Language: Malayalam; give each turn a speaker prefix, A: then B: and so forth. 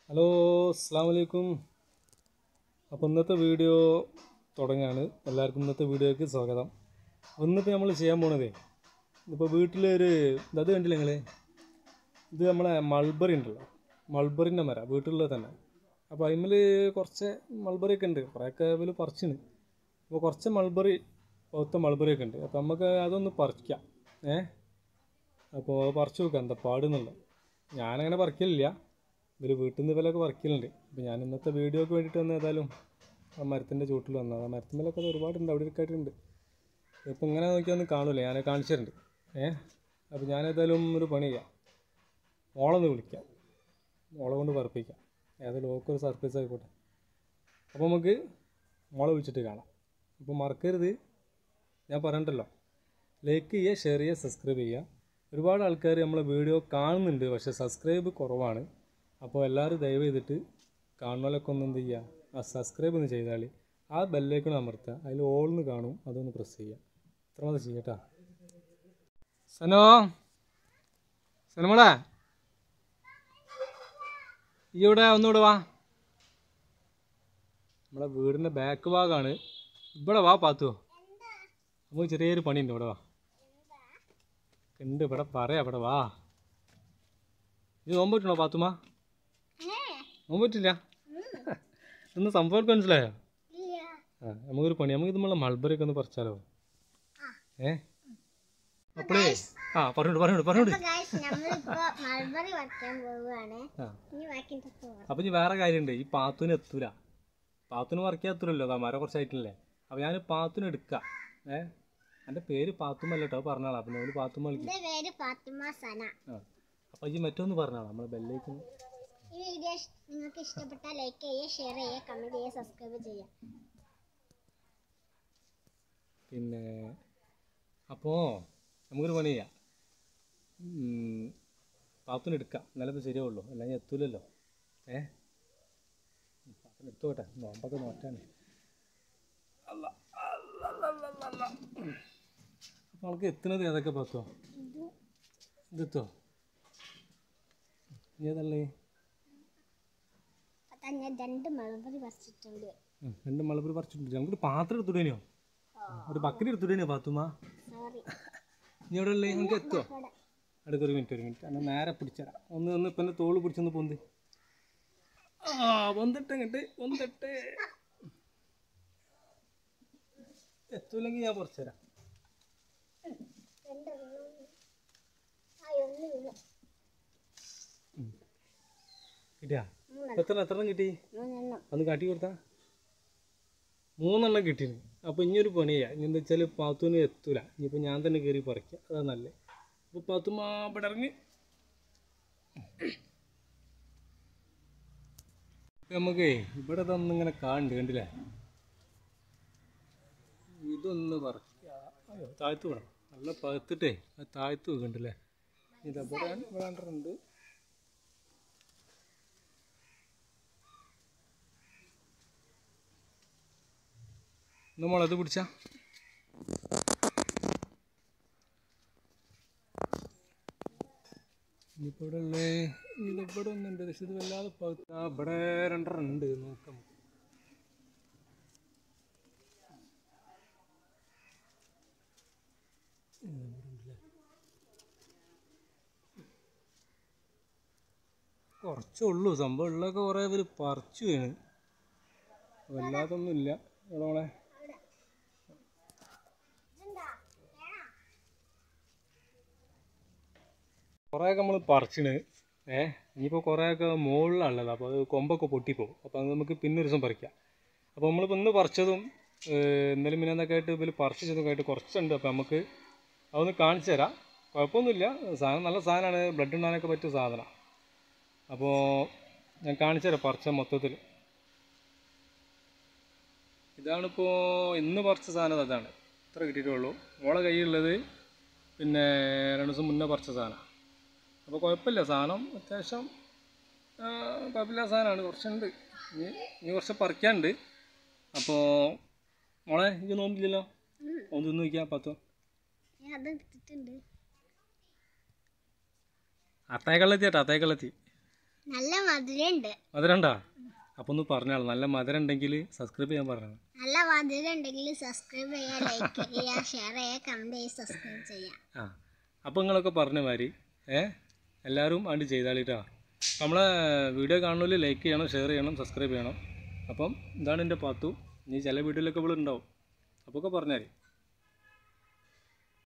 A: ഹലോ അസ്സാം വലൈക്കും അപ്പോൾ ഇന്നത്തെ വീഡിയോ തുടങ്ങാണ് എല്ലാവർക്കും ഇന്നത്തെ വീഡിയോയ്ക്ക് സ്വാഗതം ഇന്നിപ്പോൾ നമ്മൾ ചെയ്യാൻ പോണതേ ഇപ്പോൾ വീട്ടിലൊരു അത് കണ്ടില്ല നിങ്ങൾ ഇത് നമ്മളെ മൾബറി ഉണ്ടല്ലോ മൾബറിൻ്റെ മര വീട്ടിലുള്ളത് തന്നെ അപ്പോൾ അതിൽ കുറച്ച് മൾബറി ഒക്കെ ഉണ്ട് കുറേയൊക്കെ അതിൽ പറിച്ചിന് അപ്പോൾ കുറച്ച് മൾബറി പൗത്ത മൾബറി ഒക്കെ ഉണ്ട് അപ്പോൾ നമുക്ക് അതൊന്ന് പറിക്കാം ഏ അപ്പോൾ പറിച്ചു നോക്കാം എന്താ പാടുന്നുള്ളത് ഞാനങ്ങനെ പറിക്കലില്ല ഇവർ വീട്ടിൽ നിന്ന് ഇവരൊക്കെ പറിക്കലുണ്ട് അപ്പോൾ ഞാൻ ഇന്നത്തെ വീഡിയോക്ക് വേണ്ടിയിട്ട് വന്ന് ഏതായാലും ആ മരത്തിൻ്റെ ചുവട്ടിൽ വന്നത് ആ മരത്തിന്മേലൊക്കെ അത് ഒരുപാടുണ്ട് അവിടെ ഒക്കെ ആയിട്ടുണ്ട് ഇപ്പോൾ ഇങ്ങനെ നോക്കിയാൽ ഒന്ന് കാണൂല ഞാൻ കാണിച്ചിട്ടുണ്ട് ഏ അപ്പോൾ ഞാൻ ഏതായാലും ഒരു പണി ചെയ്യാം മോളൊന്ന് വിളിക്കാം മോളെ കൊണ്ട് പറപ്പിക്കാം ഏതായാലും ഓക്കെ ഒരു സർപ്രൈസ് ആയിക്കോട്ടെ അപ്പോൾ നമുക്ക് മോളെ വിളിച്ചിട്ട് കാണാം അപ്പോൾ മറക്കരുത് ഞാൻ പറഞ്ഞിട്ടല്ലോ ലൈക്ക് ചെയ്യുക ഷെയർ ചെയ്യുക സബ്സ്ക്രൈബ് ചെയ്യുക ഒരുപാട് ആൾക്കാർ നമ്മളെ വീഡിയോ കാണുന്നുണ്ട് പക്ഷേ സബ്സ്ക്രൈബ് കുറവാണ് അപ്പോൾ എല്ലാവരും ദയവ് ചെയ്തിട്ട് കാണുന്നവരൊക്കെ ഒന്ന് എന്ത് ചെയ്യുക ആ സബ്സ്ക്രൈബ് ഒന്ന് ചെയ്താൽ ആ ബെല്ലേക്കണം അമർത്തുക അതിൽ ഓൾന്ന് കാണും അതൊന്ന് പ്രസ് ചെയ്യുക ഇത്ര മതി ചെയ്യട്ടാ സനോ സനമോളെ ഈ ഇവിടെ ഒന്നുകൂടെ വാ നമ്മളെ വീടിൻ്റെ ബാക്ക് ഭാഗമാണ് ഇവിടെ വാ പാത്തുവോ നമുക്ക് ചെറിയൊരു പണിയുണ്ട് ഇവിടെ വാ ഉണ്ട് ഇവിടെ പറയാം ഇവിടെ വാ ഇത് നോമ്പ് പറ്റണോ പാത്തുമ്മ നോമ്പ് പറ്റില്ല ഒന്ന് സംഭവം മനസ്സിലായോ ആ നമുക്കൊരു പണി നമുക്ക് ഇത് നമ്മളെ മൾബറി ഒക്കെ ഒന്ന് പറിച്ചാലോ ഏ അപ്പളേ ആ പറഞ്ഞോട് പറഞ്ഞോട് പറഞ്ഞോട്
B: ഗൈസ് നമ്മളിപ്പോ മൾബറി വയ്ക്കാൻ പോവുകയാണ്
A: ആ
B: ഇനി ബാക്കിന്റെ പോവാം
A: അപ്പം ഇനി വേറെ കാര്യമുണ്ട് ഈ പാത്തുവിന് എത്തൂല പാത്തുവിന് വറക്കാൻ എത്തൂലല്ലോ അതാ മരം കുറച്ചായിട്ടില്ലേ അപ്പോൾ ഞാൻ പാത്തുവിന് എടുക്കാം ഏ എൻ്റെ പേര് പാത്തുമ്മല്ല കേട്ടോ പറഞ്ഞാളാ പിന്നെ ഒരു പാത്തുമ്മ വിളിക്കും
B: എന്റെ പേര് ഫാത്തിമ സന
A: ആ അപ്പോൾ ഈ മറ്റൊന്ന് പറഞ്ഞാളാ നമ്മളെ ബെല്ലേക്ക്
B: ഈ വീഡിയോ ഇഷ്- നിങ്ങൾക്ക് ഇഷ്ടപ്പെട്ടാൽ ലൈക്ക് ചെയ്യുക ഷെയർ ചെയ്യുക കമന്റ് ചെയ്യുക സബ്സ്ക്രൈബ് ചെയ്യുക
A: പിന്നെ അപ്പോൾ നമുക്കൊരു പണി ചെയ്യാം ഉം, പാത്തുവിന് എടുക്കാം എന്നാലേ ഇത് ശരിയാവുള്ളൂ അല്ലെങ്കിൽ എത്തൂലല്ലോ ഏ പാത്തുവിന് എത്തോട്ടെ നോമ്പൊക്കെ നോറ്റാണ് അല്ല അപ്പോൾ നമുക്ക് എത്തുന്നത് ഏതൊക്കെ പാത്തോ ഇതെത്തോ ഏതല്ലേ
B: അതാ ഞാൻ രണ്ട് മൾബറി പറിച്ചിട്ടുണ്ട്
A: ഉം, രണ്ട് മലപ്പുറം പറിച്ചിട്ടുണ്ട് നമുക്കൊരു പാത്രം എടുത്തുടേനോ ഒരു ബക്കറ്റ് എടുത്തുടേനോ പാത്തുമ്മ
B: സോറി
A: നീ എവിടെ ഉള്ളേ നമുക്ക് എത്തുമോ അടുത്ത ഒരു മിനിറ്റ് ഒരു മിനിറ്റ് എന്നാൽ നേരെ പിടിച്ചരാം ഒന്ന് ഒന്ന് ഇപ്പം എൻ്റെ തോള് പിടിച്ചൊന്ന് പൊന്ത് ആ പൊന്തിട്ട് ഇങ്ങോട്ട് പൊന്തിട്ട് എത്തൂല്ലെങ്കിൽ ഞാൻ കുറച്ച് തരാം കിട്ടിയാ എത്ര എത്ര എണ്ണം കിട്ടി
B: മൂന്നെണ്ണം
A: ഒന്ന് കാട്ടി കൊടുത്താ മൂന്നെണ്ണം കിട്ടീന് അപ്പോൾ ഇനിയൊരു പണി ചെയ്യാം ഇനി എന്താ വെച്ചാൽ പാത്തുവിന് എത്തൂല ഇനിയിപ്പോൾ ഞാൻ തന്നെ കയറി പറിക്കാം അതാ നല്ലത് അപ്പോൾ പാത്തുമ്മ ഇവിടെ ഇറങ്ങി നമുക്കേ ഇവിടെ തന്നിങ്ങനെ കാണുന്നുണ്ട് കണ്ടില്ലേ ഇതൊന്ന് പറിക്കുക അയ്യോ താഴ്ത്തു വേണം നല്ല പഴുത്തിട്ടേ അത് താഴ്ത്തു വെക്കണ്ടല്ലേ ഇത് ഇവിടെ ഇവിടെ ഉണ്ട് നമ്മളത് പിടിച്ച ഇനിയിപ്പോൾ ഇവിടെ ഉള്ളേ ഇതിവിടെ ഒന്നുണ്ട് പക്ഷെ ഇത് വല്ലാതെ പഴുത്ത ആ ഇവിടെ രണ്ടെണ്ണം ഉണ്ട് നോക്കാം കുറച്ചേ ഉള്ളൂ സംഭവം ഉള്ളതൊക്കെ കുറേ പേര് പറിച്ചു വീണ് വല്ലാതൊന്നുമില്ല ഇവിടെ മോളെ കുറേയൊക്കെ നമ്മൾ പറിച്ചിന് ഏ ഇനിയിപ്പോൾ കുറേയൊക്കെ മുകളിലുള്ളത് അപ്പോൾ അത് കൊമ്പൊക്കെ പൊട്ടിപ്പോവും അപ്പോൾ അത് നമുക്ക് പിന്നെ ഒരു ദിവസം പറിക്കാം അപ്പോൾ നമ്മളിപ്പോൾ ഇന്ന് പറിച്ചതും ഏഹ്, ഇന്നലെ മിന്നൊക്കെ ആയിട്ട് ഇതിൽ പറിച്ചതൊക്കെ ആയിട്ട് കുറച്ചുണ്ട് അപ്പോൾ നമുക്ക് അതൊന്ന് കാണിച്ചു തരാം കുഴപ്പമൊന്നുമില്ല സാധനം നല്ല സാധനമാണ് ബ്ലഡ് ഉണ്ടാകാനൊക്കെ പറ്റിയ സാധനമാണ് അപ്പോൾ ഞാൻ കാണിച്ചു തരാം പറിച്ച മൊത്തത്തിൽ ഇതാണിപ്പോൾ ഇന്ന് പറിച്ച സാധനം അതാണ് ഇത്ര കിട്ടിയിട്ടുള്ളൂ മോളെ കയ്യിലുള്ളത് പിന്നെ രണ്ട് ദിവസം മുന്നേ പറിച്ച സാധനം അപ്പോൾ കുഴപ്പമില്ല സാധനം അത്യാവശ്യം ആ, കുഴപ്പമില്ലാത്ത സാധനമാണ് കുറച്ചുണ്ട് ഇനി ഇനി കുറച്ച് പറിക്കാനുണ്ട് അപ്പോൾ മോളെ ഇത് നോമ്പില്ലല്ലോ ഒന്ന് തിന്ന് നോക്കിയാൽ പത്തോ
B: ഞാൻ അത് എടുത്തിട്ടുണ്ട്
A: അത്തായക്കള്ളത്തി കേട്ടോ അത്തായക്കള്ളത്തി
B: നല്ല മധുരമുണ്ട്
A: മധുരണ്ടാ അപ്പോൾ ഒന്ന് പറഞ്ഞാൾ നല്ല മധുരം ഉണ്ടെങ്കിൽ സബ്സ്ക്രൈബ് ചെയ്യാൻ പറഞ്ഞു
B: നല്ല മധുരം ഉണ്ടെങ്കിൽ സബ്സ്ക്രൈബ് ചെയ്യുക ലൈക്ക് ചെയ്യുക ഷെയർ ചെയ്യുക കമൻറ്റ് ചെയ്യുക സബ്സ്ക്രൈബ് ചെയ്യുക
A: ആ അപ്പോൾ നിങ്ങളൊക്കെ പറഞ്ഞ മാതിരി ഏ എല്ലാവരും ആണ്ട് ചെയ്താളിട്ടാ നമ്മളെ വീഡിയോ കാണുന്നതിൽ ലൈക്ക് ചെയ്യണം ഷെയർ ചെയ്യണം സബ്സ്ക്രൈബ് ചെയ്യണം അപ്പം ഇതാണ് എൻ്റെ പത്തു ഇനി ചില വീഡിയോയിലൊക്കെ ഇവിടെ ഉണ്ടാവും അപ്പോൾ ഒക്കെ പറഞ്ഞാൽ